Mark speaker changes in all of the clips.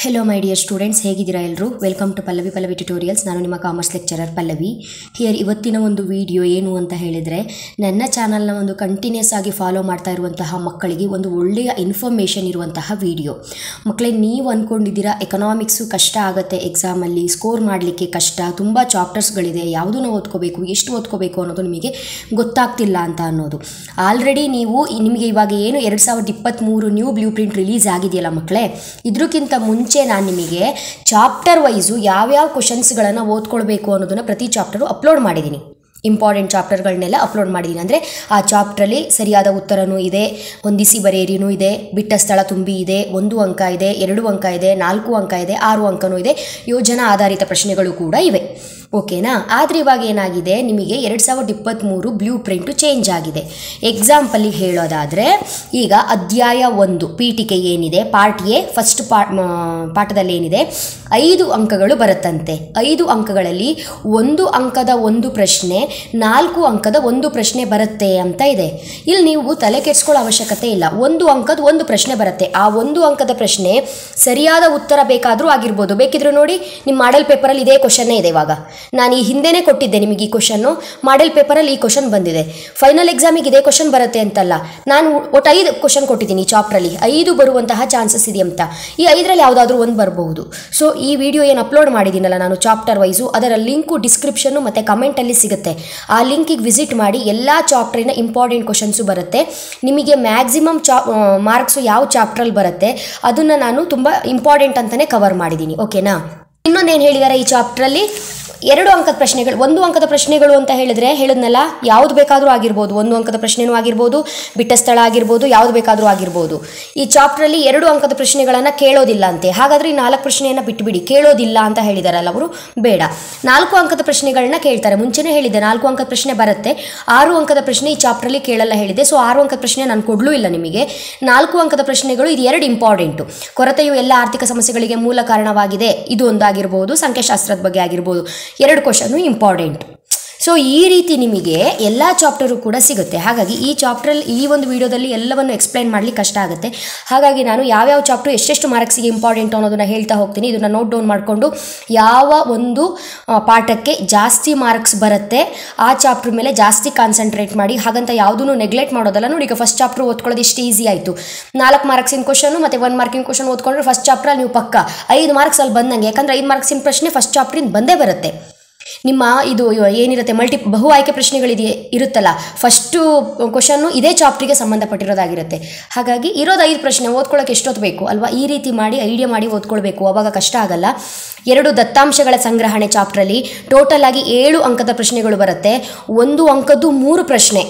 Speaker 1: hello my dear students ಹೇಗಿದ್ದೀರಾ ಎಲ್ಲರೂ welcome to Pallavi Pallavi tutorials ನಾನು ನಿಮ್ಮ ಕಾಮರ್ಸ್ ಲೆಕ್ಚರರ್ ಪಲ್ಲವಿ ಹಿಯರ್ ಇವತ್ತಿನ ಒಂದು ವಿಡಿಯೋ ಏನು ಅಂತ ಹೇಳಿದರೆ ನನ್ನ ಚಾನಲ್ನ ಒಂದು ಕಂಟಿನ್ಯೂಸ್ ಆಗಿ ಫಾಲೋ ಮಾಡ್ತಾ ಇರುವಂತಹ ಮಕ್ಕಳಿಗೆ ಒಂದು ಒಳ್ಳೆಯ ಇನ್ಫಾರ್ಮೇಷನ್ ಇರುವಂತಹ ವಿಡಿಯೋ ಮಕ್ಕಳೇ ನೀವು ಅಂದ್ಕೊಂಡಿದ್ದೀರಾ ಎಕನಾಮಿಕ್ಸು ಕಷ್ಟ ಆಗುತ್ತೆ ಎಕ್ಸಾಮಲ್ಲಿ ಸ್ಕೋರ್ ಮಾಡಲಿಕ್ಕೆ ಕಷ್ಟ ತುಂಬ ಚಾಪ್ಟರ್ಸ್ಗಳಿದೆ ಯಾವುದನ್ನು ಓದ್ಕೋಬೇಕು ಎಷ್ಟು ಓದ್ಕೋಬೇಕು ಅನ್ನೋದು ನಿಮಗೆ ಗೊತ್ತಾಗ್ತಿಲ್ಲ ಅಂತ ಅನ್ನೋದು ಆಲ್ರೆಡಿ ನೀವು ಈ- ನಿಮಗೆ ಇವಾಗ ಏನು ಎರಡು ಸಾವಿರದ ಇಪ್ಪತ್ತ್ಮೂರು ನ್ಯೂ ಬ್ಲೂ ಪ್ರಿಂಟ್ ರಿಲೀಸ್ ಆಗಿದೆಯಲ್ಲ ಮಕ್ಕಳೇ ಇದಕ್ಕಿಂತ ಮುಂಚೆ ನಾನು ನಿಮಗೆ ಚಾಪ್ಟರ್ ವೈಸು ಯಾವ್ಯಾವ ಕ್ವಶನ್ಸ್ಗಳನ್ನು ಓದ್ಕೊಳ್ಬೇಕು ಅನ್ನೋದನ್ನು ಪ್ರತಿ ಚಾಪ್ಟರು ಅಪ್ಲೋಡ್ ಮಾಡಿದ್ದೀನಿ ಇಂಪಾರ್ಟೆಂಟ್ ಚಾಪ್ಟರ್ಗಳನ್ನೆಲ್ಲ ಅಪ್ಲೋಡ್ ಮಾಡಿದ್ದೀನಿ ಅಂದರೆ ಆ ಚಾಪ್ಟ್ರಲ್ಲಿ ಸರಿಯಾದ ಉತ್ತರನೂ ಇದೆ ಹೊಂದಿಸಿ ಬರೆಯಿರಿನೂ ಇದೆ ಬಿಟ್ಟ ಸ್ಥಳ ತುಂಬಿ ಇದೆ ಒಂದು ಅಂಕ ಇದೆ ಎರಡು ಅಂಕ ಇದೆ ನಾಲ್ಕು ಅಂಕ ಇದೆ ಆರು ಅಂಕನೂ ಇದೆ ಯೋಜನಾ ಆಧಾರಿತ ಪ್ರಶ್ನೆಗಳು ಕೂಡ ಇವೆ ಓಕೆನಾ ಆದರೆ ಇವಾಗ ಏನಾಗಿದೆ ನಿಮಗೆ ಎರಡು ಸಾವಿರದ ಇಪ್ಪತ್ತ್ಮೂರು ಬ್ಲೂ ಪ್ರಿಂಟು ಚೇಂಜ್ ಆಗಿದೆ ಎಕ್ಸಾಂಪಲಿಗೆ ಹೇಳೋದಾದರೆ ಈಗ ಅಧ್ಯಾಯ ಒಂದು ಪೀಠಿಕೆ ಏನಿದೆ ಪಾರ್ಟ್ ಎ ಫಸ್ಟ್ ಪಾ ಮ, ಪಾಠದಲ್ಲಿ ಏನಿದೆ ಐದು ಅಂಕಗಳು ಬರುತ್ತಂತೆ ಐದು ಅಂಕಗಳಲ್ಲಿ ಒಂದು ಅಂಕದ ಒಂದು ಪ್ರಶ್ನೆ ನಾಲ್ಕು ಅಂಕದ ಒಂದು ಪ್ರಶ್ನೆ ಬರುತ್ತೆ ಅಂತ ಇದೆ ಇಲ್ಲಿ ನೀವು ತಲೆ ಕೆಡಿಸ್ಕೊಳ್ಳೋ ಅವಶ್ಯಕತೆ ಇಲ್ಲ ಒಂದು ಅಂಕದ ಒಂದು ಪ್ರಶ್ನೆ ಬರುತ್ತೆ ಆ ಒಂದು ಅಂಕದ ಪ್ರಶ್ನೆ ಸರಿಯಾದ ಉತ್ತರ ಬೇಕಾದರೂ ಆಗಿರ್ಬೋದು ಬೇಕಿದ್ರೆ ನೋಡಿ ನಿಮ್ಮ ಮಾಡೆಲ್ ಪೇಪರಲ್ಲಿ ಇದೇ ಕ್ವಶನ್ನೇ ಇದೆ ಇವಾಗ ನಾನು ಈ ಹಿಂದೆನೇ ಕೊಟ್ಟಿದ್ದೆ ನಿಮಗೆ ಈ ಕ್ವಶನ್ನು ಮಾಡೆಲ್ ಪೇಪರಲ್ಲಿ ಈ ಕ್ವಶನ್ ಬಂದಿದೆ ಫೈನಲ್ ಎಕ್ಸಾಮಿಗೆ ಇದೇ ಕ್ವಶನ್ ಬರುತ್ತೆ ಅಂತಲ್ಲ ನಾನು ಒಟ್ಟು ಐದು ಕ್ವಶನ್ ಕೊಟ್ಟಿದ್ದೀನಿ ಈ ಚಾಪ್ಟ್ರಲ್ಲಿ ಐದು ಬರುವಂತಹ ಚಾನ್ಸಸ್ ಇದೆ ಅಂತ ಈ ಐದರಲ್ಲಿ ಯಾವುದಾದ್ರೂ ಒಂದು ಬರಬಹುದು ಸೊ ಈ ವಿಡಿಯೋ ಏನು ಅಪ್ಲೋಡ್ ಮಾಡಿದ್ದೀನಲ್ಲ ನಾನು ಚಾಪ್ಟರ್ ವೈಸು ಅದರ ಲಿಂಕು ಡಿಸ್ಕ್ರಿಪ್ಷನ್ನು ಮತ್ತು ಕಮೆಂಟಲ್ಲಿ ಸಿಗುತ್ತೆ ಆ ಲಿಂಕಿಗೆ ವಿಸಿಟ್ ಮಾಡಿ ಎಲ್ಲ ಚಾಪ್ಟ್ರಿನ ಇಂಪಾರ್ಟೆಂಟ್ ಕ್ವಶನ್ಸು ಬರುತ್ತೆ ನಿಮಗೆ ಮ್ಯಾಕ್ಸಿಮಮ್ ಚಾ ಮಾರ್ಕ್ಸು ಯಾವ ಚಾಪ್ಟ್ರಲ್ಲಿ ಬರುತ್ತೆ ಅದನ್ನು ನಾನು ತುಂಬ ಇಂಪಾರ್ಟೆಂಟ್ ಅಂತಲೇ ಕವರ್ ಮಾಡಿದ್ದೀನಿ ಓಕೆನಾ ಇನ್ನೊಂದೇನು ಹೇಳಿದ್ದಾರೆ ಈ ಚಾಪ್ಟ್ರಲ್ಲಿ ಎರಡು ಅಂಕದ ಪ್ರಶ್ನೆಗಳು ಒಂದು ಅಂಕದ ಪ್ರಶ್ನೆಗಳು ಅಂತ ಹೇಳಿದ್ರೆ ಹೇಳಿದ್ನಲ್ಲ ಯಾವ್ದು ಬೇಕಾದರೂ ಆಗಿರ್ಬೋದು ಒಂದು ಅಂಕದ ಪ್ರಶ್ನೆನೂ ಆಗಿರ್ಬೋದು ಬಿಟ್ಟ ಸ್ಥಳ ಆಗಿರ್ಬೋದು ಯಾವ್ದು ಬೇಕಾದರೂ ಆಗಿರ್ಬೋದು ಈ ಚಾಪ್ಟ್ರಲ್ಲಿ ಎರಡು ಅಂಕದ ಪ್ರಶ್ನೆಗಳನ್ನು ಕೇಳೋದಿಲ್ಲ ಅಂತೆ ಹಾಗಾದ್ರೆ ಈ ನಾಲ್ಕು ಪ್ರಶ್ನೆಯನ್ನು ಬಿಟ್ಟುಬಿಡಿ ಕೇಳೋದಿಲ್ಲ ಅಂತ ಹೇಳಿದಾರಲ್ಲ ಅವರು ಬೇಡ ನಾಲ್ಕು ಅಂಕದ ಪ್ರಶ್ನೆಗಳನ್ನ ಕೇಳ್ತಾರೆ ಮುಂಚೆನೇ ಹೇಳಿದ್ದೆ ನಾಲ್ಕು ಅಂಕದ ಪ್ರಶ್ನೆ ಬರುತ್ತೆ ಆರು ಅಂಕದ ಪ್ರಶ್ನೆ ಈ ಚಾಪ್ಟ್ರಲ್ಲಿ ಕೇಳಲ್ಲ ಹೇಳಿದೆ ಸೊ ಆರು ಅಂಕದ ಪ್ರಶ್ನೆ ನಾನು ಕೊಡಲೂ ಇಲ್ಲ ನಿಮಗೆ ನಾಲ್ಕು ಅಂಕದ ಪ್ರಶ್ನೆಗಳು ಇದು ಎರಡು ಇಂಪಾರ್ಟೆಂಟು ಕೊರತೆಯು ಎಲ್ಲ ಆರ್ಥಿಕ ಸಮಸ್ಯೆಗಳಿಗೆ ಮೂಲ ಕಾರಣವಾಗಿದೆ ಇದು ಒಂದಾಗಿರ್ಬೋದು ಸಂಖ್ಯಾಶಾಸ್ತ್ರದ ಬಗ್ಗೆ ಆಗಿರ್ಬೋದು ಎರಡು ಕ್ವಶನು ಇಂಪಾರ್ಟೆಂಟ್ ಸೊ ಈ ರೀತಿ ನಿಮಗೆ ಎಲ್ಲ ಚಾಪ್ಟರು ಕೂಡ ಸಿಗುತ್ತೆ ಹಾಗಾಗಿ ಈ ಚಾಪ್ಟ್ರಲ್ಲಿ ಈ ಒಂದು ವಿಡಿಯೋದಲ್ಲಿ ಎಲ್ಲವನ್ನು ಎಕ್ಸ್ಪ್ಲೈನ್ ಮಾಡಲಿಕ್ಕೆ ಕಷ್ಟ ಆಗುತ್ತೆ ಹಾಗಾಗಿ ನಾನು ಯಾವ್ಯಾವ ಚಾಪ್ಟರ್ ಎಷ್ಟೆಷ್ಟು ಮಾರ್ಕ್ಸಿಗೆ ಇಂಪಾರ್ಟೆಂಟ್ ಅನ್ನೋದನ್ನು ಹೇಳ್ತಾ ಹೋಗ್ತೀನಿ ಇದನ್ನು ನೋಟ್ ಡೌನ್ ಮಾಡಿಕೊಂಡು ಯಾವ ಒಂದು ಆ, ಪಾಠಕ್ಕೆ ಜಾಸ್ತಿ ಮಾರ್ಕ್ಸ್ ಬರುತ್ತೆ ಆ ಚಾಪ್ಟರ್ ಮೇಲೆ ಜಾಸ್ತಿ ಕಾನ್ಸಂಟ್ರೇಟ್ ಮಾಡಿ ಹಾಗಂತ ಯಾವುದೂ ನೆಗ್ಲೆಕ್ಟ್ ಮಾಡೋದಲ್ಲ ನೋಡಿ ಈಗ ಫಸ್ಟ್ ಚಾಪ್ಟರ್ ಓದ್ಕೊಳ್ಳೋದು ಇಷ್ಟು ಈಸಿ ಆಯಿತು ನಾಲ್ಕು ಮಾರ್ಕ್ಸಿನ ಕ್ವಶನು ಮತ್ತು ಒನ್ ಮಾರ್ಕಿನ ಕ್ವಶನ್ ಓದ್ಕೊಂಡ್ರೆ ಫಸ್ಟ್ ಚಾಪ್ಟ್ರಲ್ಲಿ ನೀವು ಪಕ್ಕ ಐದು ಮಾರ್ಕ್ಸ್ ಅಲ್ಲಿ ಬಂದಂಗೆ ಯಾಕಂದರೆ ಐದು ಮಾರ್ಕ್ಸಿನ ಪ್ರಶ್ನೆ ಫಸ್ಟ್ ಚಾಪ್ಟ್ರಿಂದ ಬಂದೇ ಬರುತ್ತೆ ನಿಮ್ಮ ಇದು ಏನಿರುತ್ತೆ ಮಲ್ಟಿ ಬಹು ಆಯ್ಕೆ ಪ್ರಶ್ನೆಗಳಿದೆ ಇರುತ್ತಲ್ಲ ಫಸ್ಟು ಕ್ವಶನ್ನು ಇದೇ ಚಾಪ್ಟ್ರಿಗೆ ಸಂಬಂಧಪಟ್ಟಿರೋದಾಗಿರುತ್ತೆ ಹಾಗಾಗಿ ಇರೋದು ಐದು ಪ್ರಶ್ನೆ ಓದ್ಕೊಳ್ಳೋಕೆ ಎಷ್ಟೊತ್ತು ಬೇಕು ಅಲ್ವಾ ಈ ರೀತಿ ಮಾಡಿ ಐಡಿಯಾ ಮಾಡಿ ಓದ್ಕೊಳ್ಬೇಕು ಅವಾಗ ಕಷ್ಟ ಆಗಲ್ಲ ಎರಡು ದತ್ತಾಂಶಗಳ ಸಂಗ್ರಹಣೆ ಚಾಪ್ಟ್ರಲ್ಲಿ ಟೋಟಲ್ ಆಗಿ ಏಳು ಅಂಕದ ಪ್ರಶ್ನೆಗಳು ಬರುತ್ತೆ ಒಂದು ಅಂಕದ್ದು ಮೂರು ಪ್ರಶ್ನೆ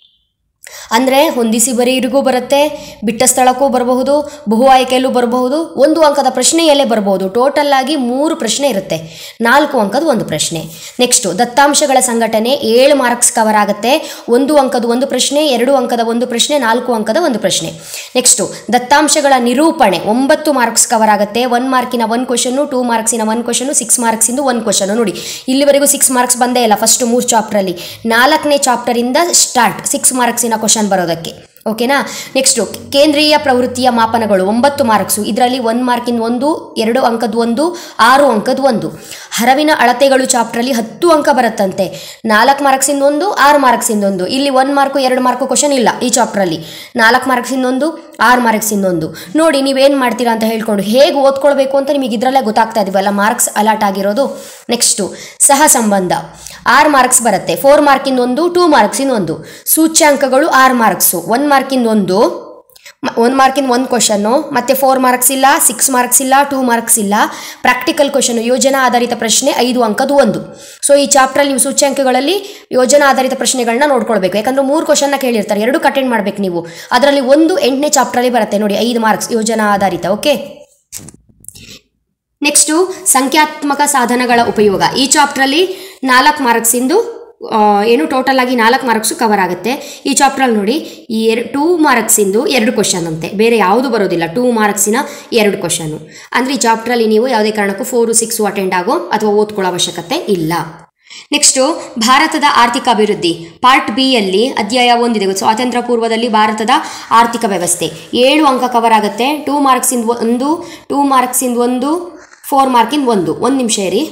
Speaker 1: ಅಂದರೆ ಹೊಂದಿಸಿ ಬರೀರಿಗೂ ಬರುತ್ತೆ ಬಿಟ್ಟ ಸ್ಥಳಕ್ಕೂ ಬರಬಹುದು ಬಹು ಆಯ್ಕೆಯಲ್ಲೂ ಬರಬಹುದು ಒಂದು ಅಂಕದ ಪ್ರಶ್ನೆಯಲ್ಲೇ ಬರಬಹುದು ಟೋಟಲ್ ಆಗಿ ಮೂರು ಪ್ರಶ್ನೆ ಇರುತ್ತೆ ನಾಲ್ಕು ಅಂಕದ ಒಂದು ಪ್ರಶ್ನೆ ನೆಕ್ಸ್ಟು ದತ್ತಾಂಶಗಳ ಸಂಘಟನೆ ಏಳು ಮಾರ್ಕ್ಸ್ ಕವರ್ ಆಗುತ್ತೆ ಒಂದು ಅಂಕದ ಒಂದು ಪ್ರಶ್ನೆ ಎರಡು ಅಂಕದ ಒಂದು ಪ್ರಶ್ನೆ ನಾಲ್ಕು ಅಂಕದ ಒಂದು ಪ್ರಶ್ನೆ ನೆಕ್ಸ್ಟು ದತ್ತಾಂಶಗಳ ನಿರೂಪಣೆ ಒಂಬತ್ತು ಮಾರ್ಕ್ಸ್ ಕವರ್ ಆಗುತ್ತೆ ಒನ್ ಮಾರ್ಕಿನ ಒನ್ ಕ್ವಶನು ಟೂ ಮಾರ್ಕ್ಸಿನ ಒನ್ ಕ್ವಶನು ಸಿಕ್ಸ್ ಮಾರ್ಕ್ಸಿಂದು ಒನ್ ಕ್ವಶನು ನೋಡಿ ಇಲ್ಲಿವರೆಗೂ ಸಿಕ್ಸ್ ಮಾರ್ಕ್ಸ್ ಬಂದೇ ಇಲ್ಲ ಫಸ್ಟ್ ಮೂರು ಚಾಪ್ಟ್ರಲ್ಲಿ ನಾಲ್ಕನೇ ಚಾಪ್ಟರಿಂದ ಸ್ಟಾರ್ಟ್ ಸಿಕ್ಸ್ ಮಾರ್ಕ್ಸಿನ ಕ್ವಶನ್ ಬರೋದಕ್ಕೆ ಓಕೆನಾ ನೆಕ್ಸ್ಟು ಕೇಂದ್ರೀಯ ಪ್ರವೃತ್ತಿಯ ಮಾಪನಗಳು ಒಂಬತ್ತು ಮಾರ್ಕ್ಸು ಇದರಲ್ಲಿ ಒನ್ ಮಾರ್ಕಿನ ಒಂದು ಎರಡು ಅಂಕದ ಒಂದು ಆರು ಅಂಕದ ಒಂದು ಹರವಿನ ಅಳತೆಗಳು ಚಾಪ್ಟ್ರಲ್ಲಿ ಹತ್ತು ಅಂಕ ಬರುತ್ತಂತೆ ನಾಲ್ಕು ಮಾರ್ಕ್ಸಿಂದ ಒಂದು ಆರು ಮಾರ್ಕ್ಸಿಂದ ಒಂದು ಇಲ್ಲಿ ಒನ್ ಮಾರ್ಕು ಎರಡು ಮಾರ್ಕು ಕ್ವಶನ್ ಇಲ್ಲ ಈ ಚಾಪ್ಟ್ರಲ್ಲಿ ನಾಲ್ಕು ಮಾರ್ಕ್ಸಿಂದ ಒಂದು ಆರು ಮಾರ್ಕ್ಸಿಂದ ಒಂದು ನೋಡಿ ನೀವೇನು ಮಾಡ್ತೀರಾ ಅಂತ ಹೇಳ್ಕೊಂಡು ಹೇಗೆ ಓದ್ಕೊಳ್ಬೇಕು ಅಂತ ನಿಮಗೆ ಇದರಲ್ಲೇ ಗೊತ್ತಾಗ್ತಾ ಇದೀವಲ್ಲ ಮಾರ್ಕ್ಸ್ ಅಲಾಟ್ ಆಗಿರೋದು ನೆಕ್ಸ್ಟು ಸಹ ಸಂಬಂಧ ಆರು ಮಾರ್ಕ್ಸ್ ಬರುತ್ತೆ ಫೋರ್ ಮಾರ್ಕಿಂದ ಒಂದು ಟೂ ಮಾರ್ಕ್ಸಿಂದ ಒಂದು ಸೂಚ್ಯಾಂಕಗಳು ಆರು ಮಾರ್ಕ್ಸು ಒನ್ ಮಾರ್ಕಿಂದ ಒಂದು ಒಂದು ಮಾರ್ಕಿಂದ ಒಂದು ಕ್ವಶನ್ನು ಮತ್ತು ಫೋರ್ ಮಾರ್ಕ್ಸ್ ಇಲ್ಲ ಸಿಕ್ಸ್ ಮಾರ್ಕ್ಸ್ ಇಲ್ಲ ಟೂ ಮಾರ್ಕ್ಸ್ ಇಲ್ಲ ಪ್ರಾಕ್ಟಿಕಲ್ ಕ್ವಶನು ಯೋಜನಾ ಆಧಾರಿತ ಪ್ರಶ್ನೆ ಐದು ಅಂಕದ್ದು ಒಂದು ಸೊ ಈ ಚಾಪ್ಟ್ರಲ್ಲಿ ನೀವು ಸೂಚ್ಯಾಂಕಗಳಲ್ಲಿ ಯೋಜನಾ ಆಧಾರಿತ ಪ್ರಶ್ನೆಗಳನ್ನ ನೋಡ್ಕೊಳ್ಬೇಕು ಯಾಕಂದ್ರೆ ಮೂರು ಕ್ವಶನ್ನ ಕೇಳಿರ್ತಾರೆ ಎರಡು ಅಟೆಂಡ್ ಮಾಡ್ಬೇಕು ನೀವು ಅದರಲ್ಲಿ ಒಂದು ಎಂಟನೇ ಚಾಪ್ಟ್ರಲ್ಲಿ ಬರುತ್ತೆ ನೋಡಿ ಐದು ಮಾರ್ಕ್ಸ್ ಯೋಜನಾ ಆಧಾರಿತ ಓಕೆ ನೆಕ್ಸ್ಟು ಸಂಖ್ಯಾತ್ಮಕ ಸಾಧನಗಳ ಉಪಯೋಗ ಈ ಚಾಪ್ಟ್ರಲ್ಲಿ ನಾಲ್ಕು ಮಾರ್ಕ್ಸಿಂದು ಆ, ಏನು ಟೋಟಲ್ ಆಗಿ ನಾಲ್ಕು ಮಾರ್ಕ್ಸು ಕವರ್ ಆಗುತ್ತೆ ಈ ಚಾಪ್ಟ್ರಲ್ಲಿ ನೋಡಿ ಈ ಎರಡು ಟೂ ಮಾರ್ಕ್ಸಿಂದು ಎರಡು ಕ್ವಶನ್ ಅಂತೆ ಬೇರೆ ಯಾವುದು ಬರೋದಿಲ್ಲ ಟೂ ಮಾರ್ಕ್ಸಿನ ಎರಡು ಕ್ವಶನು ಅಂದರೆ ಈ ಚಾಪ್ಟ್ರಲ್ಲಿ ನೀವು ಯಾವುದೇ ಕಾರಣಕ್ಕೂ ಫೋರು ಸಿಕ್ಸು ಅಟೆಂಡ್ ಆಗೋ ಅಥವಾ ಓದ್ಕೊಳ್ಳೋ ಅವಶ್ಯಕತೆ ಇಲ್ಲ ನೆಕ್ಸ್ಟು ಭಾರತದ ಆರ್ಥಿಕ ಅಭಿವೃದ್ಧಿ ಪಾರ್ಟ್ ಬಿ ಯಲ್ಲಿ ಅಧ್ಯಾಯ ಒಂದಿದೆ ಸ್ವಾತಂತ್ರ್ಯ ಪೂರ್ವದಲ್ಲಿ ಭಾರತದ ಆರ್ಥಿಕ ವ್ಯವಸ್ಥೆ ಏಳು ಅಂಕ ಕವರ್ ಆಗುತ್ತೆ ಟೂ ಮಾರ್ಕ್ಸಿಂದ ಒಂದು ಟೂ ಮಾರ್ಕ್ಸಿಂದ ಒಂದು ಫೋರ್ ಮಾರ್ಕಿಂದ ಒಂದು ಒಂದು ನಿಮಿಷ ಇರಿ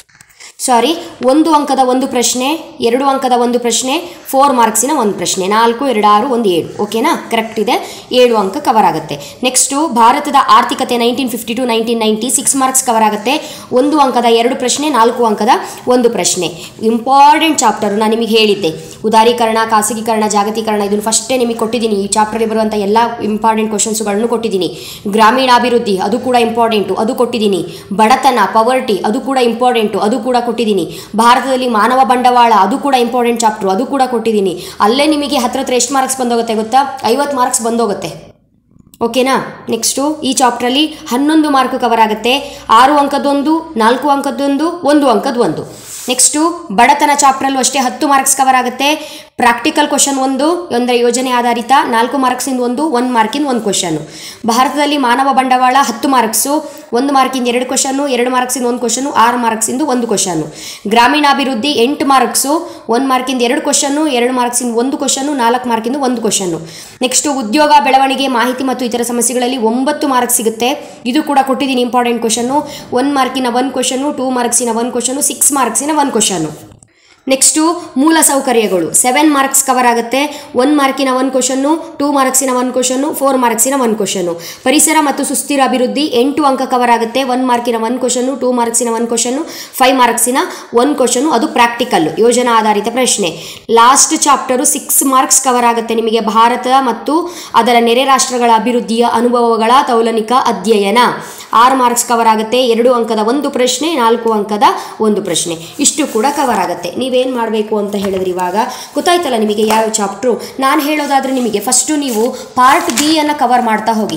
Speaker 1: ಸಾರಿ ಒಂದು ಅಂಕದ ಒಂದು ಪ್ರಶ್ನೆ ಎರಡು ಅಂಕದ ಒಂದು ಪ್ರಶ್ನೆ ಫೋರ್ ಮಾರ್ಕ್ಸಿನ ಒಂದು ಪ್ರಶ್ನೆ ನಾಲ್ಕು ಎರಡು ಆರು ಒಂದು ಏಳು ಓಕೆನಾ ಕರೆಕ್ಟ್ ಇದೆ ಏಳು ಅಂಕ ಕವರ್ ಆಗುತ್ತೆ ನೆಕ್ಸ್ಟು ಭಾರತದ ಆರ್ಥಿಕತೆ nineteen fifty to nineteen ninety six marks cover ಆಗುತ್ತೆ ಒಂದು ಅಂಕದ ಎರಡು ಪ್ರಶ್ನೆ ನಾಲ್ಕು ಅಂಕದ ಒಂದು ಪ್ರಶ್ನೆ ಇಂಪಾರ್ಟೆಂಟ್ ಚಾಪ್ಟರ್ ನಾನು ನಿಮಗೆ ಹೇಳಿದ್ದೆ ಉದಾರೀಕರಣ ಖಾಸಗೀಕರಣ ಜಾಗತೀಕರಣ ಇದನ್ನು ಫಸ್ಟೇ ನಿಮಗೆ ಕೊಟ್ಟಿದ್ದೀನಿ ಈ ಚಾಪ್ಟರ್ಗೆ ಬರುವಂಥ ಎಲ್ಲ ಇಂಪಾರ್ಟೆಂಟ್ ಕ್ವಶನ್ಸ್ಗಳನ್ನು ಕೊಟ್ಟಿದ್ದೀನಿ ಗ್ರಾಮೀಣಾಭಿವೃದ್ಧಿ ಅದು ಕೂಡ ಇಂಪಾರ್ಟೆಂಟು ಅದು ಕೊಟ್ಟಿದ್ದೀನಿ ಬಡತನ ಪವರ್ಟಿ ಅದು ಕೂಡ ಇಂಪಾರ್ಟೆಂಟು ಅದು ಕೂಡ ಕೊಟ್ಟಿದ್ದೀನಿ ಭಾರತದಲ್ಲಿ ಮಾನವ ಬಂಡವಾಳ ಅದು ಕೂಡ ಇಂಪಾರ್ಟೆಂಟ್ ಚಾಪ್ಟರ್ ಅದು ಕೂಡ ಕೊಟ್ಟಿದ್ದೀನಿ ಅಲ್ಲೇ ನಿಮಗೆ ಹತ್ರ ಹತ್ರ ಎಷ್ಟು ಮಾರ್ಕ್ಸ್ ಬಂದೋಗುತ್ತೆ ಗೊತ್ತಾ ಐವತ್ತು ಮಾರ್ಕ್ಸ್ ಬಂದೋಗುತ್ತೆ ಓಕೆನಾ ನೆಕ್ಸ್ಟು ಈ ಚಾಪ್ಟ್ರಲ್ಲಿ ಹನ್ನೊಂದು ಮಾರ್ಕ್ ಕವರ್ ಆಗುತ್ತೆ ಆರು ಅಂಕದೊಂದು ನಾಲ್ಕು ಅಂಕದೊಂದು ಒಂದು ಅಂಕದೊಂದು ನೆಕ್ಸ್ಟು ಬಡತನ ಚಾಪ್ಟ್ರಲ್ಲೂ ಅಷ್ಟೇ ಹತ್ತು ಮಾರ್ಕ್ಸ್ ಕವರ್ ಆಗುತ್ತೆ ಪ್ರಾಕ್ಟಿಕಲ್ ಕ್ವಶನ್ ಒಂದು ಅಂದರೆ ಯೋಜನೆ ಆಧಾರಿತ ನಾಲ್ಕು ಮಾರ್ಕ್ಸಿಂದ ಒಂದು ಒಂದು ಮಾರ್ಕಿಂದ ಒಂದು ಕ್ವಶನ್ನು ಭಾರತದಲ್ಲಿ ಮಾನವ ಬಂಡವಾಳ ಹತ್ತು ಮಾರ್ಕ್ಸು ಒಂದು ಮಾರ್ಕಿಂದ ಎರಡು ಕ್ವಶನ್ನು ಎರಡು ಮಾರ್ಕ್ಸಿಂದ ಒಂದು ಕ್ವಶನ್ನು ಆರು ಮಾರ್ಕ್ಸಿಂದ ಒಂದು ಕ್ವಶನ್ನು ಗ್ರಾಮೀಣಾಭಿವೃದ್ಧಿ ಎಂಟು ಮಾರ್ಕ್ಸು ಒಂದು ಮಾರ್ಕಿಂದ ಎರಡು ಕ್ವಶನ್ನು ಎರಡು ಮಾರ್ಕ್ಸಿಂದ ಒಂದು ಕ್ವಶನ್ನು ನಾಲ್ಕು ಮಾರ್ಕಿಂದ ಒಂದು ಕ್ವಶನ್ನು ನೆಕ್ಸ್ಟು ಉದ್ಯೋಗ ಬೆಳವಣಿಗೆ ಮಾಹಿತಿ ಮತ್ತು ಇತರ ಸಮಸ್ಯೆಗಳಲ್ಲಿ ಒಂಬತ್ತು ಮಾರ್ಕ್ಸ್ ಸಿಗುತ್ತೆ ಇದು ಕೂಡ ಕೊಟ್ಟಿದ್ದೀನಿ ಇಂಪಾರ್ಟೆಂಟ್ ಕ್ವಶನ್ನು ಒನ್ ಮಾರ್ಕಿನ ಒನ್ ಕ್ವಶನ್ನು ಟೂ ಮಾರ್ಕ್ಸಿನ ಒನ್ ಕ್ವಶನ್ನು ಸಿಕ್ಸ್ ಮಾರ್ಕ್ಸಿನ ಒನ್ ಕ್ವಶನ್ನು ನೆಕ್ಸ್ಟು ಮೂಲ ಸೌಕರ್ಯಗಳು ಸೆವೆನ್ ಮಾರ್ಕ್ಸ್ ಕವರ್ ಆಗುತ್ತೆ ಒನ್ ಮಾರ್ಕಿನ ಒನ್ ಕ್ವಶನ್ನು ಟೂ ಮಾರ್ಕ್ಸಿನ ಒನ್ ಕ್ವಶನ್ನು ಫೋರ್ ಮಾರ್ಕ್ಸಿನ ಒನ್ ಕ್ವಶನ್ನು ಪರಿಸರ ಮತ್ತು ಸುಸ್ಥಿರ ಅಭಿವೃದ್ಧಿ ಎಂಟು ಅಂಕ ಕವರ್ ಆಗುತ್ತೆ ಒನ್ ಮಾರ್ಕಿನ ಒನ್ ಕ್ವಶನ್ನು ಟೂ ಮಾರ್ಕ್ಸಿನ ಒನ್ ಕ್ವಶನ್ನು ಫೈವ್ ಮಾರ್ಕ್ಸಿನ ಒನ್ ಕ್ವಶನ್ನು ಅದು ಪ್ರಾಕ್ಟಿಕಲ್ ಯೋಜನಾ ಆಧಾರಿತ ಪ್ರಶ್ನೆ last chapter six marks cover ಆಗುತ್ತೆ ನಿಮಗೆ ಭಾರತ ಮತ್ತು ಅದರ ನೆರೆ ರಾಷ್ಟ್ರಗಳ ಅಭಿವೃದ್ಧಿಯ ಅನುಭವಗಳ ತೌಲನಿಕ ಅಧ್ಯಯನ ಆರು ಮಾರ್ಕ್ಸ್ ಕವರ್ ಆಗುತ್ತೆ ಎರಡು ಅಂಕದ ಒಂದು ಪ್ರಶ್ನೆ ನಾಲ್ಕು ಅಂಕದ ಒಂದು ಪ್ರಶ್ನೆ ಇಷ್ಟು ಕೂಡ ಕವರ್ ಆಗುತ್ತೆ ನೀವೇನು ಮಾಡಬೇಕು ಅಂತ ಹೇಳಿದ್ರೆ ಇವಾಗ ಗೊತ್ತಾಯ್ತಲ್ಲ ನಿಮಗೆ ಯಾವ ಚಾಪ್ಟ್ರು ನಾನು ಹೇಳೋದಾದರೆ ನಿಮಗೆ ಫಸ್ಟು ನೀವು ಪಾರ್ಟ್ ಬಿ ಅನ್ನು ಕವರ್ ಮಾಡ್ತಾ ಹೋಗಿ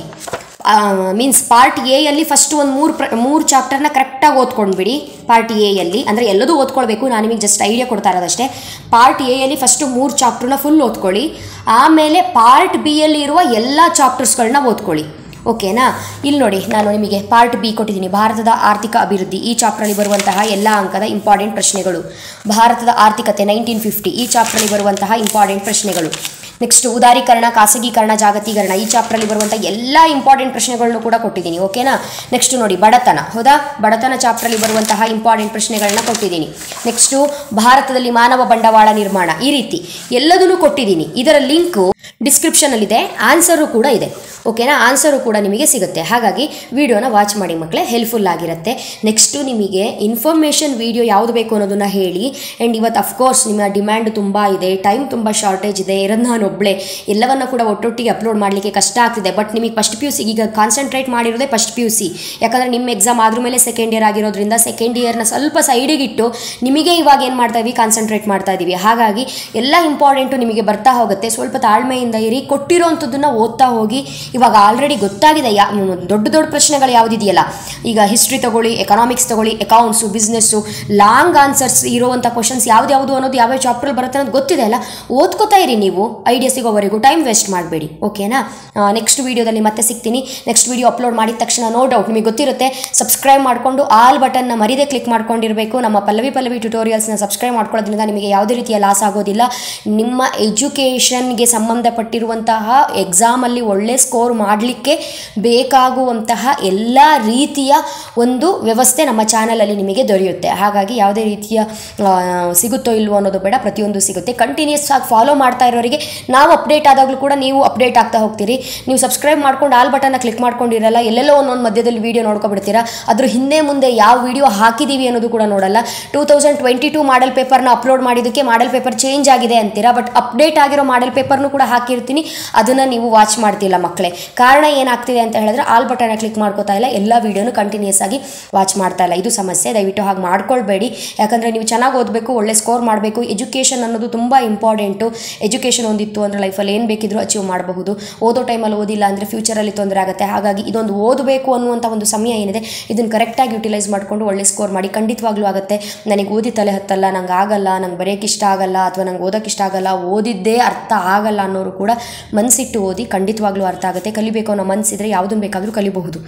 Speaker 1: ಮೀನ್ಸ್ ಪಾರ್ಟ್ ಎ ಯಲ್ಲಿ ಫಸ್ಟ್ ಒಂದು ಮೂರು ಪ್ರ ಮೂರು ಚಾಪ್ಟರ್ನ ಕರೆಕ್ಟಾಗಿ ಓದ್ಕೊಂಡ್ಬಿಡಿ ಪಾರ್ಟ್ ಎ ಯಲ್ಲಿ ಅಂದರೆ ಎಲ್ಲದೂ ಓದ್ಕೊಳ್ಬೇಕು ನಾನು ನಿಮಗೆ ಜಸ್ಟ್ ಐಡಿಯಾ ಕೊಡ್ತಾ ಇರೋದಷ್ಟೇ ಪಾರ್ಟ್ ಎ ಯಲ್ಲಿ ಫಸ್ಟು ಮೂರು ಚಾಪ್ಟರ್ನ ಫುಲ್ ಓದ್ಕೊಳ್ಳಿ ಆಮೇಲೆ ಪಾರ್ಟ್ ಬಿ ಯಲ್ಲಿ ಇರುವ ಎಲ್ಲ ಚಾಪ್ಟರ್ಸ್ಗಳನ್ನ ಓದ್ಕೊಳ್ಳಿ ಓಕೆನಾ ಇಲ್ಲಿ ನೋಡಿ ನಾನು ನಿಮಗೆ ಪಾರ್ಟ್ ಬಿ ಕೊಟ್ಟಿದ್ದೀನಿ ಭಾರತದ ಆರ್ಥಿಕ ಅಭಿವೃದ್ಧಿ ಈ ಚಾಪ್ಟ್ರಲ್ಲಿ ಬರುವಂತಹ ಎಲ್ಲ ಅಂಕದ ಇಂಪಾರ್ಟೆಂಟ್ ಪ್ರಶ್ನೆಗಳು ಭಾರತದ ಆರ್ಥಿಕತೆ ನೈನ್ಟೀನ್ ಫಿಫ್ಟಿ ಈ ಚಾಪ್ಟ್ರಲ್ಲಿ ಬರುವಂತಹ ಇಂಪಾರ್ಟೆಂಟ್ ಪ್ರಶ್ನೆಗಳು ನೆಕ್ಸ್ಟ್ ಉದಾರೀಕರಣ ಖಾಸಗೀಕರಣ ಜಾಗತೀಕರಣ ಈ ಚಾಪ್ಟ್ರಲ್ಲಿ ಬರುವಂಥ ಎಲ್ಲ ಇಂಪಾರ್ಟೆಂಟ್ ಪ್ರಶ್ನೆಗಳನ್ನು ಕೂಡ ಕೊಟ್ಟಿದ್ದೀನಿ ಓಕೆನಾ ನೆಕ್ಸ್ಟ್ ನೋಡಿ ಬಡತನ ಹೌದಾ ಬಡತನ ಚಾಪ್ಟ್ರಲ್ಲಿ ಬರುವಂತಹ ಇಂಪಾರ್ಟೆಂಟ್ ಪ್ರಶ್ನೆಗಳನ್ನ ಕೊಟ್ಟಿದ್ದೀನಿ ನೆಕ್ಸ್ಟು ಭಾರತದಲ್ಲಿ ಮಾನವ ಬಂಡವಾಳ ನಿರ್ಮಾಣ ಈ ರೀತಿ ಎಲ್ಲದನ್ನು ಕೊಟ್ಟಿದ್ದೀನಿ ಇದರ ಲಿಂಕು ಡಿಸ್ಕ್ರಿಪ್ಷನಲ್ಲಿದೆ ಆನ್ಸರು ಕೂಡ ಇದೆ ಓಕೆನಾ ಆನ್ಸರು ಕೂಡ ನಿಮಗೆ ಸಿಗುತ್ತೆ ಹಾಗಾಗಿ ವಿಡಿಯೋನ ವಾಚ್ ಮಾಡಿ ಮಕ್ಕಳೇ ಹೆಲ್ಪ್ಫುಲ್ ಆಗಿರುತ್ತೆ ನೆಕ್ಸ್ಟು ನಿಮಗೆ ಇನ್ಫಾರ್ಮೇಷನ್ ವಿಡಿಯೋ ಯಾವುದು ಬೇಕು ಅನ್ನೋದನ್ನು ಹೇಳಿ ಆ್ಯಂಡ್ ಇವತ್ತು ಅಫ್ಕೋರ್ಸ್ ನಿಮ್ಮ ಡಿಮ್ಯಾಂಡ್ ತುಂಬ ಇದೆ ಟೈಮ್ ತುಂಬ ಶಾರ್ಟೇಜ್ ಇದೆ ಇರೋದು ನಾನು ಒಬ್ಬಳೇ ಎಲ್ಲವನ್ನ ಕೂಡ ಒಟ್ಟೊಟ್ಟಿಗೆ ಅಪ್ಲೋಡ್ ಮಾಡಲಿಕ್ಕೆ ಕಷ್ಟ ಆಗ್ತಿದೆ ಬಟ್ ನಿಮಗೆ ಫಸ್ಟ್ ಪಿ ಯು ಸಿ ಈಗ ಕಾನ್ಸಂಟ್ರೇಟ್ ಮಾಡಿರೋದೇ ಫಸ್ಟ್ ಪಿ ಯು ಸಿ ಯಾಕಂದರೆ ನಿಮ್ಮ ಎಕ್ಸಾಮ್ ಆದ್ರ ಮೇಲೆ ಸೆಕೆಂಡ್ ಇಯರ್ ಆಗಿರೋದ್ರಿಂದ ಸೆಕೆಂಡ್ ಇಯರ್ನ ಸ್ವಲ್ಪ ಸೈಡಿಗಿಟ್ಟು ನಿಮಗೆ ಇವಾಗ ಏನು ಮಾಡ್ತಾ ಇದ್ದೀವಿ ಕಾನ್ಸಂಟ್ರೇಟ್ ಮಾಡ್ತಾ ಇದ್ದೀವಿ ಹಾಗಾಗಿ ಎಲ್ಲ ಇಂಪಾರ್ಟೆಂಟು ನಿಮಗೆ ಬರ್ತಾ ಹೋಗುತ್ತೆ ಸ್ವಲ್ಪ ತಾಳ್ಮೆಯಿಂದ ಇರಿ ಕೊಟ್ಟಿರೋವಂಥದ್ದನ್ನು ಓದ್ತಾ ಹೋಗಿ ಇವಾಗ ಆಲ್ರೆಡಿ ಗೊತ್ತಾಗಿದೆ ಯಾ ಮ್, ದೊಡ್ಡ ದೊಡ್ಡ ಪ್ರಶ್ನೆಗಳು ಯಾವುದಿದೆಯಲ್ಲ ಈಗ ಹಿಸ್ಟ್ರಿ ತಗೊಳ್ಳಿ ಎಕನಾಮಿಕ್ಸ್ ತಗೊಳ್ಳಿ ಅಕೌಂಟ್ಸು ಬಿಸ್ನೆಸ್ಸು ಲಾಂಗ್ ಆನ್ಸರ್ಸ್ ಇರುವಂಥ ಕ್ವಶನ್ಸ್ ಯಾವ್ದು ಅನ್ನೋದು ಯಾವ್ಯಾವ ಚಾಪ್ಟ್ರಲ್ಲಿ ಬರುತ್ತೆ ಅನ್ನೋದು ಗೊತ್ತಿದೆ ಅಲ್ಲ ಓದ್ಕೋತಾ ಇರಿ ನೀವು ಐಡಿಯಾ ಸಿಗೋವರೆಗೂ ಟೈಮ್ ವೇಸ್ಟ್ ಮಾಡಬೇಡಿ ಓಕೆನಾ ನೆಕ್ಸ್ಟ್ ವೀಡಿಯೋದಲ್ಲಿ ಮತ್ತೆ ಸಿಗ್ತೀನಿ ನೆಕ್ಸ್ಟ್ ವೀಡಿಯೋ ಅಪ್ಲೋಡ್ ಮಾಡಿದ ತಕ್ಷಣ ನೋ ಡೌಟ್ ನಿಮಗೆ ಗೊತ್ತಿರುತ್ತೆ ಸಬ್ಸ್ಕ್ರೈಬ್ ಮಾಡಿಕೊಂಡು ಆಲ್ ಬಟನ್ನ ಮರಿದೇ ಕ್ಲಿಕ್ ಮಾಡ್ಕೊಂಡಿರಬೇಕು ನಮ್ಮ ಪಲ್ಲವಿ ಪಲ್ಲವಿ ಟ್ಯುಟೋರಿಯಲ್ಸ್ನ ಸಬ್ಸ್ಕ್ರೈಬ್ ಮಾಡ್ಕೊಳ್ಳೋದ್ರಿಂದ ನಿಮಗೆ ಯಾವುದೇ ರೀತಿಯ ಲಾಸ್ ಆಗೋದಿಲ್ಲ ನಿಮ್ಮ ಎಜುಕೇಷನ್ಗೆ ಸಂಬಂಧಪಟ್ಟಿರುವಂತಹ ಎಕ್ಸಾಮಲ್ಲಿ ಒಳ್ಳೆ ಸ್ಕೋರ್ ಮಾಡಲಿಕ್ಕೆ ಬೇಕಾಗುವಂತಹ ಎಲ್ಲ ರೀತಿಯ ಒಂದು ವ್ಯವಸ್ಥೆ ನಮ್ಮ ಚಾನಲಲ್ಲಿ ನಿಮಗೆ ದೊರೆಯುತ್ತೆ ಹಾಗಾಗಿ ಯಾವುದೇ ರೀತಿಯ ಆ, ಸಿಗುತ್ತೋ ಇಲ್ವೋ ಅನ್ನೋದು ಬೇಡ ಪ್ರತಿಯೊಂದು ಸಿಗುತ್ತೆ ಕಂಟಿನ್ಯೂಸ್ ಆಗಿ ಫಾಲೋ ಮಾಡ್ತಾ ಇರೋರಿಗೆ ನಾವು ಅಪ್ಡೇಟ್ ಆದಾಗಲೂ ಕೂಡ ನೀವು ಅಪ್ಡೇಟ್ ಆಗ್ತಾ ಹೋಗ್ತೀರಿ ನೀವು ಸಬ್ಸ್ಕ್ರೈಬ್ ಮಾಡ್ಕೊಂಡು ಆಲ್ ಬಟನ್ನ ಕ್ಲಿಕ್ ಮಾಡ್ಕೊಂಡಿರಲ್ಲ ಎಲ್ಲೆಲ್ಲೋ ಒಂದೊಂದು ಮಧ್ಯದಲ್ಲಿ ವೀಡಿಯೋ ನೋಡ್ಕೊಬಿಡ್ತೀರಾ ಅದ್ರ ಹಿಂದೆ ಮುಂದೆ ಯಾವ ವಿಡಿಯೋ ಹಾಕಿದ್ದೀವಿ ಅನ್ನೋದು ಕೂಡ ನೋಡಲ್ಲ two thousand twenty two model ಪೇಪರ್ನ ಅಪ್ಲೋಡ್ ಮಾಡಿದ್ದಕ್ಕೆ ಮಾಡೆಲ್ ಪೇಪರ್ ಚೇಂಜ್ ಆಗಿದೆ ಅಂತೀರಾ ಬಟ್ ಅಪ್ಡೇಟ್ ಆಗಿರೋ ಮಾಡೆಲ್ ಪೇಪರ್ನು ಕೂಡ ಹಾಕಿರ್ತೀನಿ ಅದನ್ನು ನೀವು ವಾಚ್ ಮಾಡ್ತಿಲ್ಲ ಮಕ್ಕಳೇ ಕಾರಣ ಏನಾಗ್ತಿದೆ ಅಂತ ಹೇಳಿದ್ರೆ ಆಲ್ ಬಟನ್ನ ಕ್ಲಿಕ್ ಮಾಡ್ಕೋತಾ ಇಲ್ಲ ಎಲ್ಲ ವೀಡಿಯೋನು ಕಂಟಿನ್ಯೂಸ್ ಆಗಿ ವಾಚ್ ಮಾಡ್ತಾ ಇಲ್ಲ ಇದು ಸಮಸ್ಯೆ ದಯವಿಟ್ಟು ಹಾಗೆ ಮಾಡ್ಕೊಳ್ಬೇಡಿ ಯಾಕಂದರೆ ನೀವು ಚೆನ್ನಾಗಿ ಓದಬೇಕು ಒಳ್ಳೆ ಸ್ಕೋರ್ ಮಾಡಬೇಕು ಎಜುಕೇಷನ್ ಅನ್ನೋದು ತುಂಬ ಇಂಪಾರ್ಟೆಂಟು ಎಜುಕೇಷನ್ ಒಂದಿತ್ತು ಅಂದರೆ ಲೈಫಲ್ಲಿ ಏನು ಬೇಕಿದ್ರೂ ಅಚೀವ್ ಮಾಡಬಹುದು ಓದೋ ಟೈಮಲ್ಲಿ ಓದಿಲ್ಲ ಅಂದರೆ ಫ್ಯೂಚರಲ್ಲಿ ತೊಂದರೆ ಆಗುತ್ತೆ ಹಾಗಾಗಿ ಇದೊಂದು ಓದಬೇಕು ಅನ್ನುವಂಥ ಒಂದು ಸಮಯ ಏನಿದೆ ಇದನ್ನು ಕರೆಕ್ಟಾಗಿ ಯುಟಿಲೈಸ್ ಮಾಡಿಕೊಂಡು ಒಳ್ಳೆ ಸ್ಕೋರ್ ಮಾಡಿ ಖಂಡಿತವಾಗ್ಲೂ ಆಗುತ್ತೆ ನನಗೆ ಓದಿ ತಲೆ ಹತ್ತಲ್ಲ ನಂಗೆ ಆಗಲ್ಲ ನಂಗೆ ಬರೆಯೋಕ್ಕೆ ಇಷ್ಟ ಆಗಲ್ಲ ಅಥವಾ ನಂಗೆ ಓದೋಕ್ಕೆ ಇಷ್ಟ ಆಗಲ್ಲ ಓದಿದ್ದೇ ಅರ್ಥ ಆಗಲ್ಲ ಅನ್ನೋರು ಕೂಡ ಮನಸ್ಸಿಟ್ಟು ಓದಿ ಖಂಡಿತವಾಗ್ಲೂ ಅರ್ಥ ಆಗುತ್ತೆ ಕಲಿಬೇಕು ಅನ್ನೋ ಮನಸ್ಸಿದ್ರೆ ಯಾವುದನ್ನು ಬೇಕಾದರೂ ಕಲಿಬಹುದು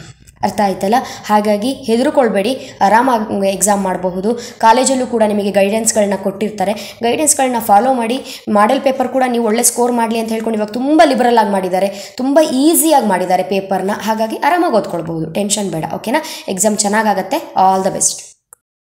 Speaker 1: ಅರ್ಥ ಆಯ್ತಲ್ಲ ಹಾಗಾಗಿ ಹೆದರ್ಕೊಳ್ಬೇಡಿ ಆರಾಮಾಗಿ ಎಕ್ಸಾಮ್ ಮಾಡಬಹುದು ಕಾಲೇಜಲ್ಲೂ ಕೂಡ ನಿಮಗೆ ಗೈಡೆನ್ಸ್ಗಳನ್ನ ಕೊಟ್ಟಿರ್ತಾರೆ ಗೈಡೆನ್ಸ್ಗಳನ್ನ ಫಾಲೋ ಮಾಡಿ ಮಾಡೆಲ್ ಪೇಪರ್ ಕೂಡ ನೀವು ಒಳ್ಳೆ ಸ್ಕೋರ್ ಮಾಡಲಿ ಅಂತ ಹೇಳ್ಕೊಂಡು ಇವಾಗ ತುಂಬ ಲಿಬರಲ್ ಆಗಿ ಮಾಡಿದ್ದಾರೆ ತುಂಬ ಈಸಿಯಾಗಿ ಮಾಡಿದ್ದಾರೆ ಪೇಪರ್ನ ಹಾಗಾಗಿ ಆರಾಮಾಗಿ ಓದ್ಕೊಳ್ಬಹುದು ಟೆನ್ಷನ್ ಬೇಡ ಓಕೆನಾ ಎಕ್ಸಾಮ್ ಚೆನ್ನಾಗಾಗತ್ತೆ ಆಲ್ ದ ಬೆಸ್ಟ್